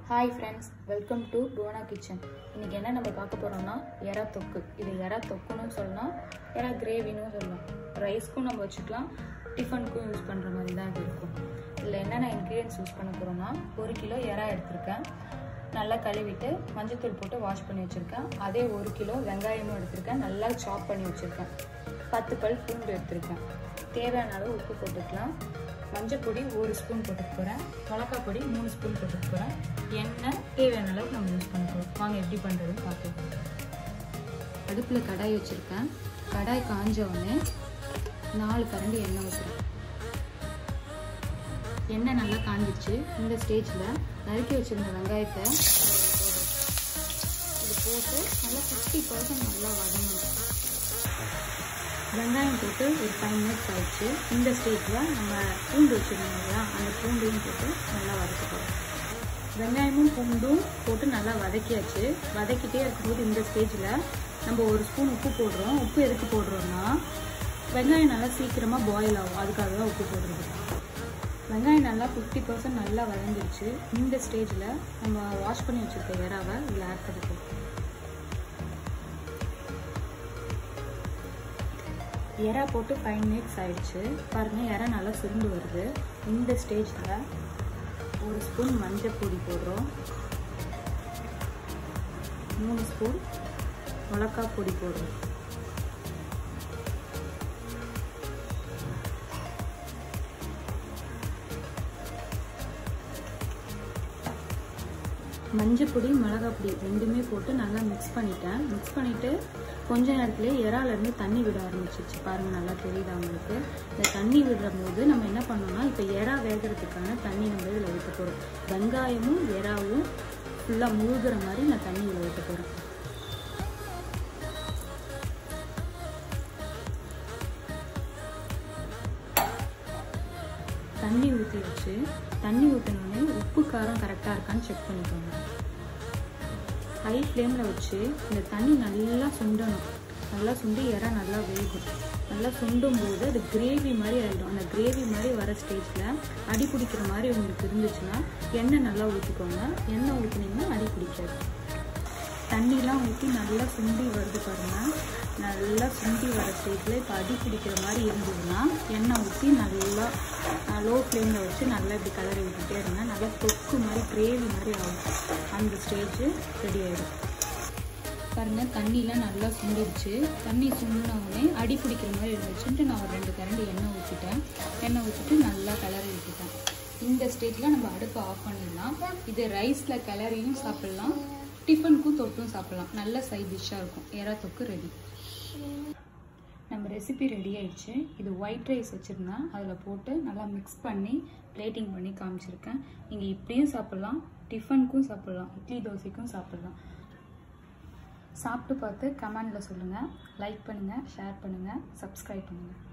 hi friends welcome to Bhuvana kitchen இன்னைக்கு என்ன நம்ம பார்க்க போறோம்னா எறா தொக்கு இது எறா தொக்குன்னு சொல்லலாம் எறா கிரேவின்னு சொல்லலாம் ரைஸ்க்கும் நம்ம வச்சுக்கலாம் டிஃபனுக்கும் யூஸ் பண்ணுற மாதிரி தான் இது இருக்கும் இதில் என்னென்ன இன்க்ரீடியன்ஸ் யூஸ் பண்ண போகிறோம்னா ஒரு கிலோ எறா எடுத்திருக்கேன் நல்லா கழுவிட்டு மஞ்சத்தூள் போட்டு வாஷ் பண்ணி வச்சுருக்கேன் அதே ஒரு கிலோ வெங்காயமும் எடுத்திருக்கேன் நல்லா சாப் பண்ணி வச்சுருக்கேன் பத்து பல் பூண்டு எடுத்திருக்கேன் தேவையான அளவு உப்பு போட்டுக்கலாம் மஞ்சள் பொடி ஒரு ஸ்பூன் போட்டுக்க போகிறேன் மிளகாய் பொடி மூணு ஸ்பூன் போட்டுக்க போகிறேன் எண்ணெய் தேவையான அளவுக்கு நம்ம யூஸ் பண்ண போகிறோம் வாங்க எப்படி பண்ணுறதுன்னு பார்க்கலாம் அடுப்பில் கடாய் வச்சுருக்கேன் கடாய் காஞ்ச உடனே நாலு கரண்டி எண்ணெய் ஊற்றுறேன் எண்ணெய் நல்லா காஞ்சிச்சு இந்த ஸ்டேஜில் நறுக்கி வச்சுருந்த வெங்காயத்தை இது போட்டு நல்லா ஃபிஃப்டி பர்சன்ட் நல்லா வதங்கணும் வெங்காயம் போட்டு ஒரு ஃபைவ் மினிட்ஸ் ஆயிடுச்சு இந்த ஸ்டேஜில் நம்ம பூண்டு வச்சுருந்தோம் இல்லையா அந்த பூண்டையும் போட்டு நல்லா வதக்கிப்போம் வெங்காயமும் பூண்டும் போட்டு நல்லா வதக்கியாச்சு வதக்கிட்டே இருக்கும்போது இந்த ஸ்டேஜில் நம்ம ஒரு ஸ்பூன் உப்பு போடுறோம் உப்பு எதுக்கு போடுறோம்னா வெங்காயம் நல்லா சீக்கிரமாக பாயில் ஆகும் அதுக்காக தான் உப்பு போடுறது வெங்காயம் நல்லா ஃபிஃப்டி பர்சன்ட் நல்லா வதங்கிடுச்சு இந்த ஸ்டேஜில் நம்ம வாஷ் பண்ணி வச்சுருக்க இறாவை இதில் ஆட் பண்ணிப்போம் எறா போட்டு ஃபைவ் மினிட்ஸ் ஆயிடுச்சு பாருங்கள் எறா நல்லா சுருண்டு வருது இந்த ஸ்டேஜில் ஒரு ஸ்பூன் மஞ்சள் பொடி போடுறோம் மூணு ஸ்பூன் மிளகாய் பொடி போடுறோம் மஞ்சள் பொடி மிளகாய் பொடி ரெண்டுமே போட்டு நல்லா மிக்ஸ் பண்ணிட்டேன் மிக்ஸ் பண்ணிவிட்டு கொஞ்ச நேரத்துலேயே இறாலேருந்து தண்ணி விட ஆரம்பிச்சிச்சு பாருங்கள் நல்லா தெரியுது அவங்களுக்கு இந்த தண்ணி விடுற போது நம்ம என்ன பண்ணோம்னா இப்போ இறா வேகிறதுக்கான தண்ணி நம்ம இதில் ஊற்ற போகிறோம் வெங்காயமும் இறாவும் ஃபுல்லாக முழுகிற மாதிரி நான் தண்ணி இதில் ஊற்ற போகிறேன் தண்ணி ஊற்றி வச்சு தண்ணி ஊற்றினோடனே உப்பு காரம் கரெக்டாக இருக்கான்னு செக் பண்ணிக்கோங்க ஹை ஃப்ளேமில் வச்சு இந்த தண்ணி நல்லா சுண்டணும் நல்லா சுண்டி இற நல்லா வேகும் நல்லா சுண்டும் போது அது கிரேவி மாதிரி ஆகிடும் அந்த கிரேவி மாதிரி வர ஸ்டேஜில் அடி பிடிக்கிற மாதிரி உங்களுக்கு இருந்துச்சுன்னா எண்ணெய் நல்லா ஊற்றிக்கோங்க எண்ணெய் ஊற்றினீங்கன்னா அடி பிடிக்காது தண்ணிலாம் ஊற்றி நல்லா சுண்டி வருது பாருங்கள் நல்லா சுண்டி வர ஸ்டேஜில் இப்போ அடி பிடிக்கிற மாதிரி இருந்ததுன்னா எண்ணெய் ஊற்றி நல்லா லோ ஃப்ளேமில் வச்சு நல்லா இப்படி கலரி விட்டுட்டே இருங்க நல்லா தொக்கு மாதிரி கிரேவி மாதிரி ஆகும் அந்த ஸ்டேஜ் ரெடி ஆகிடும் பாருங்கள் தண்ணிலாம் நல்லா சுண்டிடுச்சு தண்ணி சுண்டினவுடனே அடி பிடிக்கிற மாதிரி இருந்துச்சுன்ட்டு நான் ஒரு ரெண்டு கரண்டி எண்ணெய் ஊற்றிட்டேன் எண்ணெய் ஊற்றிட்டு நல்லா கலரி விட்டுட்டேன் இந்த ஸ்டேஜில் நம்ம அடுப்பை ஆஃப் பண்ணிடலாம் இது ரைஸில் கிளறியும் சாப்பிட்லாம் டிஃபனுக்கும் தொட்டும் சாப்பிட்லாம் நல்ல சைட் டிஷ்ஷாக இருக்கும் எறா தொக்கு ரெடி நம்ம ரெசிபி ரெடி ஆயிடுச்சு இது ஒயிட் ரைஸ் வச்சுருந்தேன் அதில் போட்டு நல்லா மிக்ஸ் பண்ணி பிளேட்டிங் பண்ணி காமிச்சிருக்கேன் நீங்கள் இப்படியும் சாப்பிட்லாம் டிஃபனுக்கும் சாப்பிட்லாம் இட்லி தோசைக்கும் சாப்பிட்லாம் சாப்பிட்டு பார்த்து கமெண்டில் சொல்லுங்கள் லைக் பண்ணுங்கள் ஷேர் பண்ணுங்கள் சப்ஸ்கிரைப் பண்ணுங்கள்